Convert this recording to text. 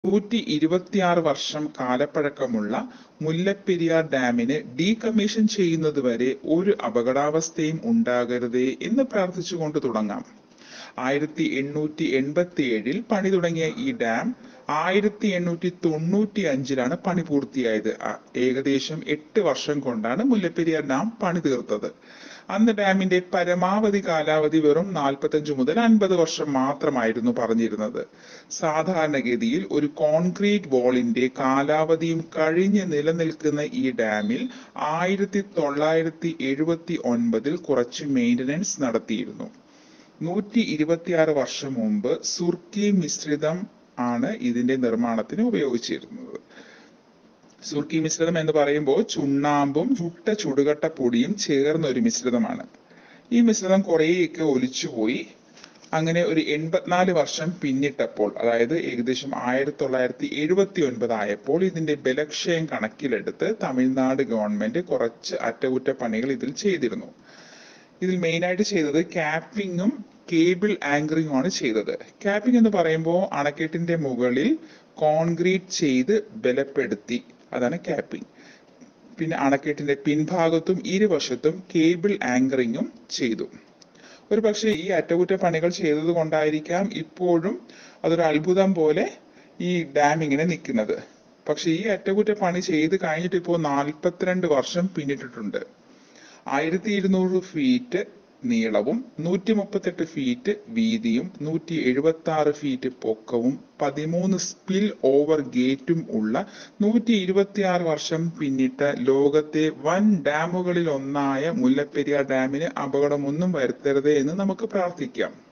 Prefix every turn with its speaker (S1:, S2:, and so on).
S1: നൂറ്റി ഇരുപത്തിയാറ് വർഷം കാലപ്പഴക്കമുള്ള മുല്ലപ്പെരിയാർ ഡാമിന് ഡീകമ്മീഷൻ ചെയ്യുന്നതുവരെ ഒരു അപകടാവസ്ഥയും ഉണ്ടാകരുതേ എന്ന് പ്രാർത്ഥിച്ചുകൊണ്ട് തുടങ്ങാം ആയിരത്തി എണ്ണൂറ്റി എൺപത്തി ഏഴിൽ പണി തുടങ്ങിയ ഈ ഡാം ആയിരത്തി എണ്ണൂറ്റി തൊണ്ണൂറ്റി അഞ്ചിലാണ് പണി പൂർത്തിയായത് ആ, ഏകദേശം എട്ട് വർഷം കൊണ്ടാണ് മുല്ലപ്പെരിയാർ ഡാം പണി തീർത്തത് അന്ന് ഡാമിന്റെ പരമാവധി കാലാവധി വെറും നാൽപ്പത്തഞ്ച് മുതൽ അൻപത് വർഷം മാത്രമായിരുന്നു പറഞ്ഞിരുന്നത് സാധാരണഗതിയിൽ ഒരു കോൺക്രീറ്റ് വാളിന്റെ കാലാവധിയും കഴിഞ്ഞ് നിലനിൽക്കുന്ന ഈ ഡാമിൽ ആയിരത്തി തൊള്ളായിരത്തി എഴുപത്തി ഒൻപതിൽ കുറച്ച് മെയിന്റനൻസ് നടത്തിയിരുന്നു നൂറ്റി ഇരുപത്തിയാറ് വർഷം മുമ്പ് സുർക്കി മിശ്രിതം ആണ് ഇതിന്റെ നിർമ്മാണത്തിന് ഉപയോഗിച്ചിരുന്നത് സുർക്കി മിശ്രിതം എന്ന് പറയുമ്പോൾ ചുണ്ണാമ്പും ചുട്ട ചുടുകട്ട പൊടിയും ചേർന്ന ഒരു മിശ്രിതമാണ് ഈ മിശ്രിതം കുറേയൊക്കെ ഒലിച്ചുപോയി അങ്ങനെ ഒരു എൺപത്തിനാല് വർഷം പിന്നിട്ടപ്പോൾ അതായത് ഏകദേശം ആയിരത്തി തൊള്ളായിരത്തി എഴുപത്തി ഒൻപത് ആയപ്പോൾ ഇതിന്റെ ബലക്ഷയം കണക്കിലെടുത്ത് തമിഴ്നാട് ഗവൺമെന്റ് കുറച്ച് അറ്റകുറ്റപ്പണികൾ ഇതിൽ ചെയ്തിരുന്നു ഇതിൽ മെയിൻ ആയിട്ട് ചെയ്തത് ക്യാപ്പിങ്ങും കേബിൾ ആങ്കറിങ്ങും ആണ് ചെയ്തത് ക്യാപ്പിംഗ് എന്ന് പറയുമ്പോൾ അണക്കെട്ടിന്റെ മുകളിൽ കോൺക്രീറ്റ് ചെയ്ത് ബലപ്പെടുത്തി അതാണ് ക്യാപ്പിംഗ് പിന്നെ അണക്കെട്ടിന്റെ പിൻഭാഗത്തും ഇരുവശത്തും കേബിൾ ആങ്കറിങ്ങും ചെയ്തു ഒരു പക്ഷേ ഈ അറ്റകുറ്റപ്പണികൾ ചെയ്തത് കൊണ്ടായിരിക്കാം ഇപ്പോഴും അതൊരു അത്ഭുതം പോലെ ഈ ഡാം ഇങ്ങനെ നിൽക്കുന്നത് പക്ഷെ ഈ അറ്റകുറ്റപ്പണി ചെയ്ത് കഴിഞ്ഞിട്ട് ഇപ്പോൾ നാൽപ്പത്തിരണ്ട് വർഷം പിന്നിട്ടിട്ടുണ്ട് ആയിരത്തി ഇരുന്നൂറ് ഫീറ്റ് നീളവും നൂറ്റി മുപ്പത്തെട്ട് ഫീറ്റ് വീതിയും നൂറ്റി എഴുപത്തി ആറ് ഫീറ്റ് പൊക്കവും പതിമൂന്ന് സ്പിൽ ഓവർ ഗേറ്റും ഉള്ള നൂറ്റി ഇരുപത്തിയാറ് വർഷം പിന്നിട്ട ലോകത്തെ വൻ ഡാമുകളിൽ ഒന്നായ മുല്ലപ്പെരിയാർ ഡാമിന് അപകടമൊന്നും വരുത്തരുതേ എന്ന് നമുക്ക് പ്രാർത്ഥിക്കാം